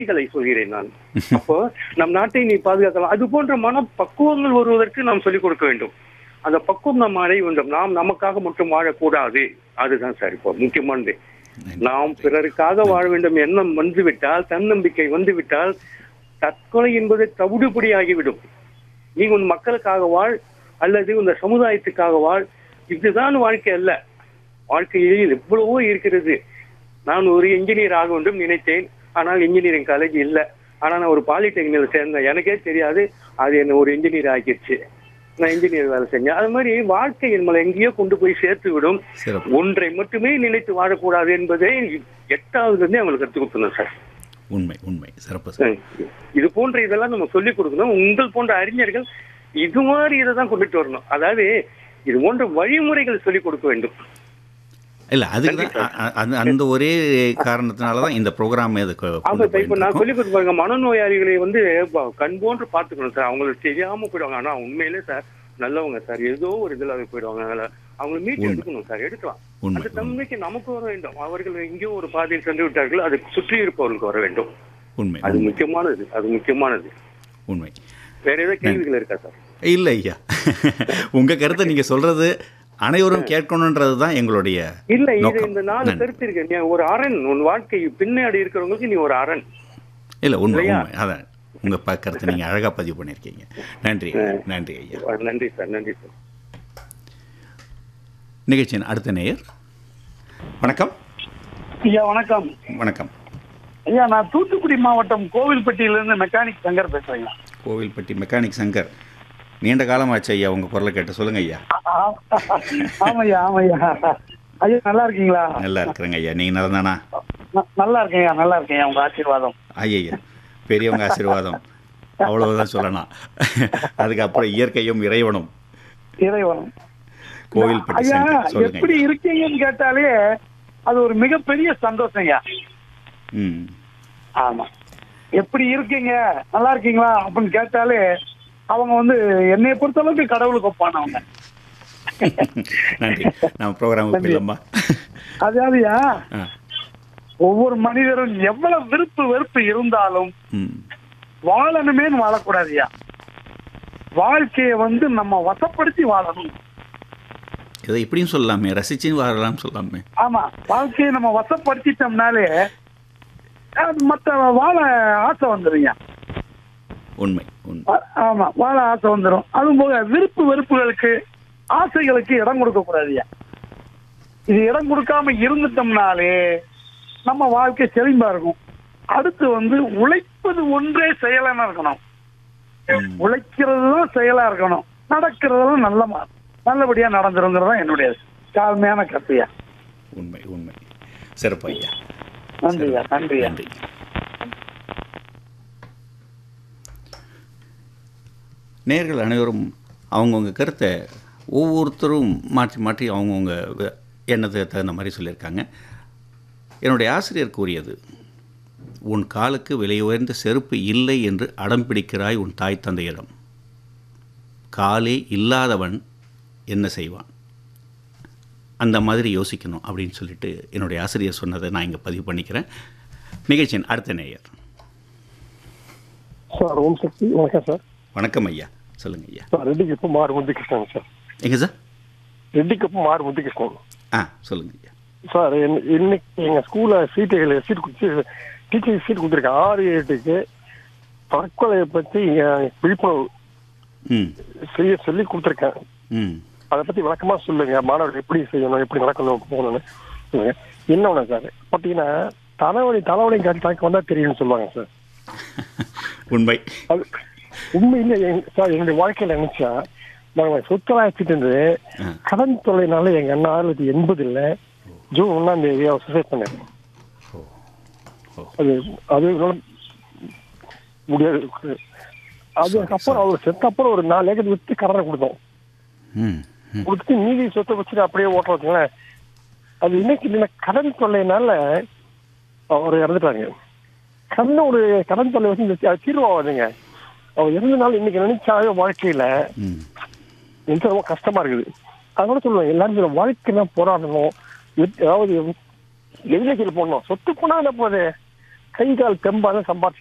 களை சொல்கிறேன் நான் அப்போ நம் நாட்டை நீ பாதுகாக்கலாம் அது போன்ற மன பக்குவங்கள் வருவதற்கு நாம் சொல்லிக் கொடுக்க வேண்டும் அந்த பக்குவம் நாம் அடைய வேண்டும் நாம் நமக்காக மட்டும் வாழக்கூடாது அதுதான் சார் இப்போ முக்கியமானது நாம் பிறருக்காக வாழ வேண்டும் எண்ணம் வந்துவிட்டால் தன்னம்பிக்கை வந்துவிட்டால் தற்கொலை என்பது தவிடுபடி ஆகிவிடும் நீ உன் மக்களுக்காக வாழ் அல்லது இந்த சமுதாயத்துக்காக வாழ் இதுதான் வாழ்க்கை அல்ல வாழ்க்கையில் எவ்வளவோ இருக்கிறது நான் ஒரு இன்ஜினியர் ஆக வேண்டும் நினைத்தேன் ஆனால் இன்ஜினியரிங் காலேஜ் இல்ல ஆனா நான் ஒரு பாலிடெக்னிக்ல சேர்ந்தேன் எனக்கே தெரியாது அது என்ன ஒரு இன்ஜினியர் ஆக்கிடுச்சு நான் இன்ஜினியர் வேலை செஞ்சேன் அது மாதிரி வாழ்க்கை நம்மளை எங்கேயோ கொண்டு போய் சேர்த்து விடும் சிறப்பு ஒன்றை மட்டுமே நினைத்து வாழக்கூடாது என்பதை எட்டாவதுல இருந்தே அவங்களுக்கு கற்றுக் கொடுக்கணும் சார் உண்மை உண்மை சிறப்பு சார் இது போன்ற இதெல்லாம் நம்ம சொல்லிக் கொடுக்கணும் உங்கள் போன்ற அறிஞர்கள் இது மாதிரி இதை தான் கொண்டுட்டு வரணும் அதாவது இது போன்ற வழிமுறைகள் சொல்லிக் கொடுக்க வேண்டும் இல்ல அதுக்கு தான் அ- அ- அந்த அந்த ஒரே காரணத்தினால தான் இந்த ப்ரோக்ராம் இதுக்கு ஆமா கொண்டு சார் இப்ப நான் போயிருக்கோம். சொல்லி கொடுப்பாங்க மனநோயாளிகளை வந்து ப- கண் போன்று பாத்துக்கணும் சார் அவங்களுக்கு தெரியாம போயிடுவாங்க ஆனா உண்மையிலே சார் நல்லவங்க சார் ஏதோ ஒரு இதுல அது போயிடுவாங்க அதனால அவங்களை மீட்டு உண்மை. எடுக்கணும் சார் எடுக்கலாம் உண்மை அந்த உண்மை தன்மைக்கு நமக்கு வர வேண்டும் அவர்கள் எங்கேயோ ஒரு பாதையில் சென்று விட்டார்கள் அது சுற்றி இருப்பவர்களுக்கு வர வேண்டும் உண்மை அது உண்மை, முக்கியமானது அது முக்கியமானது உண்மை வேற ஏதாவது கேள்விகள் இருக்கா சார் இல்ல ஐயா உங்க கருத்தை நீங்க சொல்றது அனைவரும் கேட்கணுன்றது தான் எங்களுடைய இல்ல இது நோக்கம். இந்த நாலு நன்றி. கருத்து இருக்கு நீ ஒரு அரண் உன் வாழ்க்கை பின்னாடி இருக்கிறவங்களுக்கு நீ ஒரு அரண் இல்ல உண்மை இல்லையா? உண்மை அதான் உங்க ப- கருத்தை நீங்க அழகா பதிவு பண்ணிருக்கீங்க நன்றி நன்றி ஐயா நன்றி சார் நன்றி சார் நிகழ்ச்சியின் அடுத்த நேயர் வணக்கம் ஐயா வணக்கம் வணக்கம் ஐயா நான் தூத்துக்குடி மாவட்டம் கோவில்பட்டியிலிருந்து மெக்கானிக் சங்கர் பேசுறேங்க கோவில்பட்டி மெக்கானிக் சங்கர் நீண்ட காலமாச்சு ஐயா உங்க குரலை கேட்டு சொல்லுங்க ஐயா ஆமையா ஆமையா ஐயா நல்லா இருக்கீங்களா நல்லா இருக்கிறேங்க ஐயா நீங்க நல்லா தானா ந- நல்லா இருக்கேன் நல்லா இருக்கேன் உங்க ஆசீர்வாதம் ஐயா பெரியவங்க ஆசீர்வாதம் அவ்வளவுதான் சொல்லலாம் அதுக்கப்புறம் இயற்கையும் இறைவனும் இறைவன் கோவில்பட்டி ஐயா சங்கர் சொல்லுங்க எப்படி ஐயா. இருக்கீங்கன்னு கேட்டாலே அது ஒரு மிகப்பெரிய சந்தோஷம் ஐயா ம் ஆமா எப்படி இருக்கீங்க நல்லா இருக்கீங்களா அப்படின்னு கேட்டாலே அவங்க வந்து என்னைய பொறுத்தளவுக்கு கடவுளுக்கு ஒப்பானவங்க நன்றி நம்ம ப்ரோக்ராமுக்கு நன்றி. போயிடலாமா அதாவதுயா ஆ ஒவ்வொரு மனிதரும் எவ்வளவு விருப்பு வெறுப்பு இருந்தாலும் ம் வாழணுமேன்னு வாழக்கூடாதுயா வாழ்க்கையை வந்து நம்ம வசப்படுத்தி வாழணும் இதை இப்படியும் சொல்லலாமே ரசிச்சு வாழலாம் சொல்லலாமே ஆமா வாழ்க்கையை நம்ம வசப்படுத்திட்டோம்னாலே அது மத்த வாழ ஆசை வந்துருங்க உண்மை உண்மை ஆ- ஆமா வாழ ஆசை வந்துடும் அதுவும் போக விருப்பு வெறுப்புகளுக்கு ஆசைகளுக்கு இடம் கொடுக்க கூடாதுயா இது இடம் கொடுக்காம இருந்துட்டோம்னாலே நம்ம வாழ்க்கை செழிம்பா இருக்கும் அடுத்து வந்து உழைப்பது ஒன்றே செயலா இருக்கணும் ம். உழைக்கிறது தான் செயலா இருக்கணும் நடக்கிறதெல்லாம் நல்ல மா- நல்லபடியா நடந்துருங்கிறது தான் என்னுடைய தாழ்மையான கருத்துயா உண்மை உண்மை சிறப்பு ஐயா நன்றியா நன்றியா நன்றி நேர்கள் அனைவரும் அவங்கவுங்க கருத்தை ஒவ்வொருத்தரும் மாற்றி மாற்றி அவங்கவுங்க வ- எண்ணத்துக்கு தகுந்த மாதிரி சொல்லியிருக்காங்க என்னுடைய ஆசிரியர் கூறியது உன் காலுக்கு விலையுயர்ந்த செருப்பு இல்லை என்று அடம் பிடிக்கிறாய் உன் தாய் தந்தையிடம் காலே இல்லாதவன் என்ன செய்வான் அந்த மாதிரி யோசிக்கணும் அப்படின்னு சொல்லிட்டு என்னுடைய ஆசிரியர் சொன்னதை நான் இங்கே பதிவு பண்ணிக்கிறேன் நிகழ்ச்சியின் அடுத்த நேயர் சார் ஓம் சக்தி வணக்கம் சார் வணக்கம் ஐயா சொல்லுங்க ஐயா சார் ரெட்டிக்கப்பு மாறு முத்துகிருஷ்ணன் சார் எங்க சார் ரெட்டிக்கப்பு மாறு முத்துகிருஷ்ணன் ஆ சொல்லுங்க ஐயா சார் என்ன- இன்னைக்கு எங்க ஸ்கூல்ல சீட்டு சீட் கொடுத்து டீச்சர் சீட் கொடுத்துருக்கேன் ஆறு எட்டுக்கு தற்கொலையை பத்தி இங்க விழிப்புணர்வு ம் செய்ய சொல்லி கொடுத்துருக்கேன் ம் அதை பத்தி விளக்கமா சொல்லுங்க மாணவர்கள் எப்படி செய்யணும் எப்படி நடக்கணும் போகணும்னு சொல்லுங்க என்ன ஒண்ணு சார் பார்த்தீங்கன்னா தலைவலி தலைவலி காட்டி தாக்க வந்தா தெரியும்னு சொல்லுவாங்க சார் உண்மை அது உண்மையிலே எங்க- சார் என்னுடைய வாழ்க்கையில நினைச்சா நாங்க சொத்தலாச்சிட்டு இருந்து ஆ. கடன் தொல்லைனால எங்க அண்ணா ஆயிரத்தி தொள்ளாயிரத்தி எண்பதுல ஜூன் ஒன்னாம் தேதி அவர் சுசைட் பண்ணாரு ஓ. அது அது என்னால முடியாது அதுக்கப்புறம் அவர் செத்த அப்புறம் ஒரு நாலு ஏக்கர் வித்து கடனை கொடுத்தோம் ம் ம் கொடுத்து மீதி சொத்தை வச்சுட்டு அப்படியே ஓட்ட வச்சுங்களேன் அது இன்னைக்கு இல்லைன்னா கடன் தொல்லைனால அவர் இறந்துட்டாங்க கடன் ஒரு கடன் தொல்லை வச்சு இந்த அது தீர்வாகாதுங்க அவர் இறந்தனால இன்னைக்கு நினைச்சாவே வாழ்க்கையில ம் எனக்கு ரொம்ப கஷ்டமா இருக்குது அதோட சொல்லுவேன் எல்லாரும் சொல்லுவேன், வாழ்க்கைனா போராடணும் வெத்- அதாவது எதிர்நீச்சல் போடணும் சொத்து போனா என்ன போகுது கை கால் தெம்பான சம்பாதிச்சு